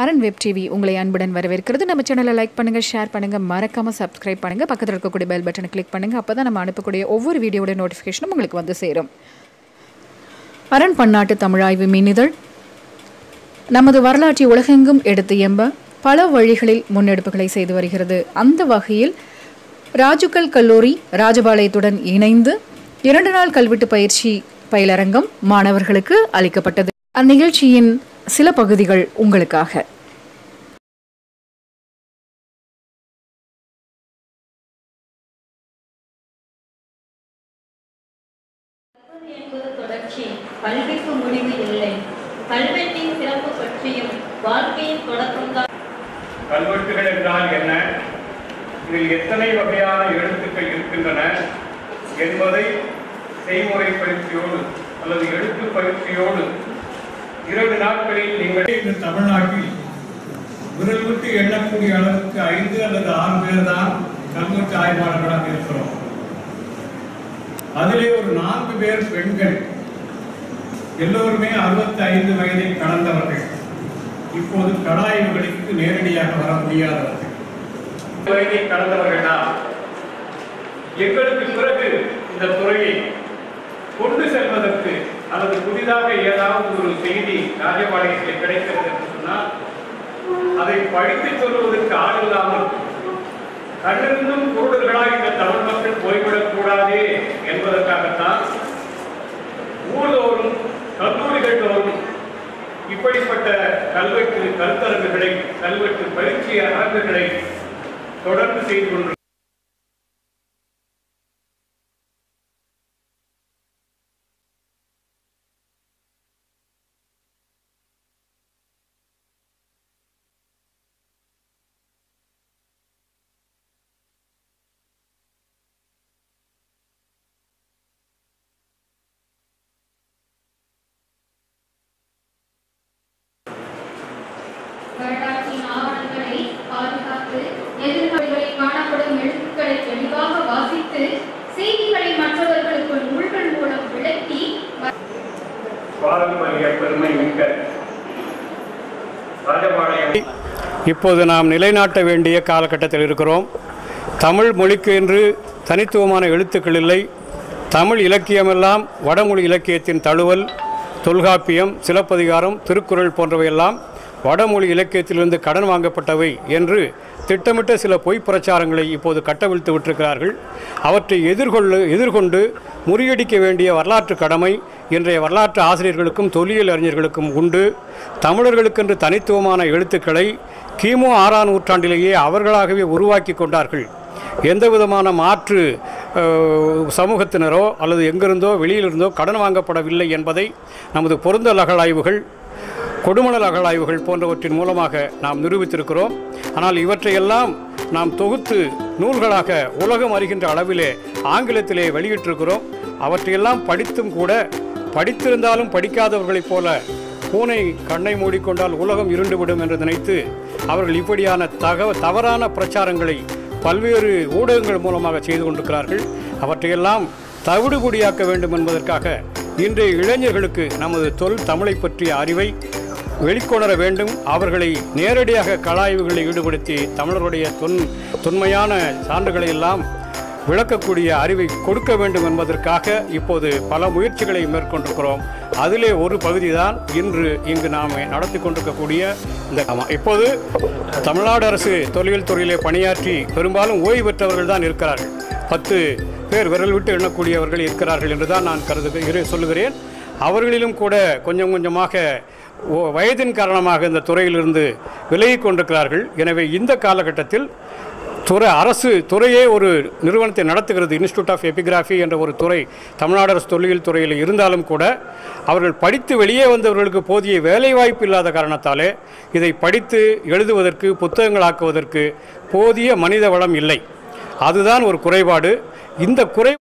அரண் web TV உங்களை அன்புடன் வரவேற்கிறது நம்ம சேனலை லைக் பண்ணுங்கள் ஷேர் பண்ணுங்கள் மறக்காமல் சப்ஸ்கிரைப் பண்ணுங்கள் பக்கத்தில் இருக்கக்கூடிய பெல் பட்டனை கிளிக் பண்ணுங்கள் அப்போ தான் நம்ம அனுப்பக்கூடிய ஒவ்வொரு வீடியோட நோட்டிஃபிகேஷனும் உங்களுக்கு வந்து சேரும் அரண் பன்னாட்டு தமிழாய்வு மின்னிதழ் நமது வரலாற்றை உலகெங்கும் எடுத்து எம்ப பல வழிகளில் முன்னெடுப்புகளை செய்து வருகிறது அந்த வகையில் ராஜுக்கல் கல்லூரி ராஜபாளையத்துடன் இணைந்து இரண்டு நாள் கல்வெட்டு பயிற்சி பயிலரங்கம் மாணவர்களுக்கு அளிக்கப்பட்டது அந்நிகழ்ச்சியின் சில பகுதிகள் உங்களுக்காக கற்பது என்பது தொடர்ச்சி கல்விக்கு முடிவு இல்லை கல்வெட்டின் சிறப்பு பற்றியும் வாழ்க்கையின் தொடக்கம்தான் கல்வெட்டுகள் என்றால் என்ன இதில் எத்தனை வகையான எழுத்துக்கள் இருக்கின்றன என்பதை செய்முறை பயிற்சியோடு அல்லது எழுத்து பயிற்சியோடு இரண்டு நாட்களில் நீங்கள் இந்த தமிழ்நாட்டில் விரல் விட்டு எண்ணக்கூடிய அளவுக்கு ஐந்து அல்லது ஆறு பேர் தான் கல்வெட்டு ஆய்வாளர்களாக இருக்கிறோம் அதிலே ஒரு நான்கு பேர் பெண்கள் எல்லோருமே அறுபத்தி ஐந்து வயதை கடந்தவர்கள் இப்போது கடாய்வுகளுக்கு நேரடியாக வர முடியாதவர்கள் வயதை கடந்தவர்கள் தான் எங்களுக்கு பிறகு இந்த துறையை கொண்டு செல்வதற்கு அல்லது புதிதாக ஏதாவது ஒரு செய்தி ராஜபாளையத்தில் கிடைக்கிறது என்று சொன்னால் அதை படித்து சொல்வதற்கு ஆள் இல்லாமல் கண்ணிருந்தும் குருடர்களாக இந்த தமிழ் மக்கள் போய்விடக் கூடாது என்பதற்காகத்தான் ஊர்தோறும் கல்லூரிகள் தோறும் இப்படிப்பட்ட கல்வெட்டு கருத்தரங்குகளை கல்வெட்டு பயிற்சி அரங்குகளை தொடர்ந்து செய்து கொண்டு வரலாற்றின் ஆவணங்களை பாதுகாத்து எதிர்காலங்களில் காணப்படும் எழுத்துக்களை தெளிவாக வாசித்து செய்திகளை மற்றவர்களுக்கு நூல்கள் மூலம் விளக்கி பாரம்பரிய பெருமை மிக்க ராஜபாளையம் இப்போது நாம் நிலைநாட்ட வேண்டிய காலகட்டத்தில் இருக்கிறோம் தமிழ் மொழிக்கு என்று தனித்துவமான எழுத்துக்கள் இல்லை தமிழ் இலக்கியமெல்லாம் வடமொழி இலக்கியத்தின் தழுவல் தொல்காப்பியம் சிலப்பதிகாரம் திருக்குறள் போன்றவையெல்லாம் வடமொழி இலக்கியத்திலிருந்து கடன் வாங்கப்பட்டவை என்று திட்டமிட்ட சில பொய் பிரச்சாரங்களை இப்போது கட்டவிழ்த்து விட்டிருக்கிறார்கள் அவற்றை எதிர்கொள்ள எதிர்கொண்டு முறியடிக்க வேண்டிய வரலாற்று கடமை இன்றைய வரலாற்று ஆசிரியர்களுக்கும் தொல்லியல் அறிஞர்களுக்கும் உண்டு தமிழர்களுக்கென்று தனித்துவமான எழுத்துக்களை கிமு ஆறாம் நூற்றாண்டிலேயே அவர்களாகவே உருவாக்கி கொண்டார்கள் எந்த விதமான மாற்று அஹ், சமூகத்தினரோ அல்லது எங்கிருந்தோ வெளியிலிருந்தோ கடன் வாங்கப்படவில்லை என்பதை நமது பொருந்தல் அகழாய்வுகள் கொடுமணல் அகழாய்வுகள் போன்றவற்றின் மூலமாக நாம் நிரூபித்திருக்கிறோம் ஆனால் இவற்றையெல்லாம் நாம் தொகுத்து நூல்களாக உலகம் அறிகின்ற அளவிலே ஆங்கிலத்திலே வெளியிட்டிருக்கிறோம் அவற்றையெல்லாம் படித்தும் கூட படித்திருந்தாலும் படிக்காதவர்களைப் போல பூனை கண்ணை மூடிக்கொண்டால் உலகம் இருண்டுவிடும் என்று நினைத்து அவர்கள் இப்படியான தக தவறான பிரச்சாரங்களை பல்வேறு ஊடகங்கள் மூலமாக செய்து கொண்டிருக்கிறார்கள் அவற்றையெல்லாம் தவிடுபொடியாக்க வேண்டும் என்பதற்காக இன்றைய இளைஞர்களுக்கு நமது தொல் தமிழை பற்றிய அறிவை வெளிக்கொணர வேண்டும் அவர்களை நேரடியாக கலாய்வுகளில் ஈடுபடுத்தி தமிழருடைய தொன் தொன்மையான சான்றுகளை எல்லாம் விளக்கக்கூடிய அறிவை கொடுக்க வேண்டும் என்பதற்காக இப்போது பல முயற்சிகளை மேற்கொண்டிருக்கிறோம் அதிலே ஒரு பகுதி தான் இன்று இங்கு நாம் நடத்தி கொண்டிருக்கக்கூடிய இந்த ஆமாம் இப்போது தமிழ்நாடு அரசு தொல்லியல் துறையிலே பணியாற்றி பெரும்பாலும் ஓய்வு பெற்றவர்கள் தான் இருக்கிறார்கள் பத்து பேர் விரல் விட்டு எண்ணக்கூடியவர்கள் இருக்கிறார்கள் என்று தான் நான் கருது சொல்லுகிறேன் அவர்களிலும் கூட கொஞ்சம் கொஞ்சமாக ஓ- வயதின் காரணமாக இந்த துறையிலிருந்து விலகிக் கொண்டிருக்கிறார்கள் எனவே இந்த காலகட்டத்தில் துறை அரசு துறையே ஒரு நிறுவனத்தை நடத்துகிறது இன்ஸ்டியூட் ஆஃப் எபிகிராஃபி என்ற ஒரு துறை தமிழ்நாடு அரசு தொல்லியல் துறையில் இருந்தாலும் கூட அவர்கள் படித்து வெளியே வந்தவர்களுக்கு போதிய வேலைவாய்ப்பு இல்லாத காரணத்தாலே இதை படித்து எழுதுவதற்கு புத்தகங்களாக்குவதற்கு போதிய மனித வளம் இல்லை அதுதான் ஒரு குறைபாடு இந்த குறை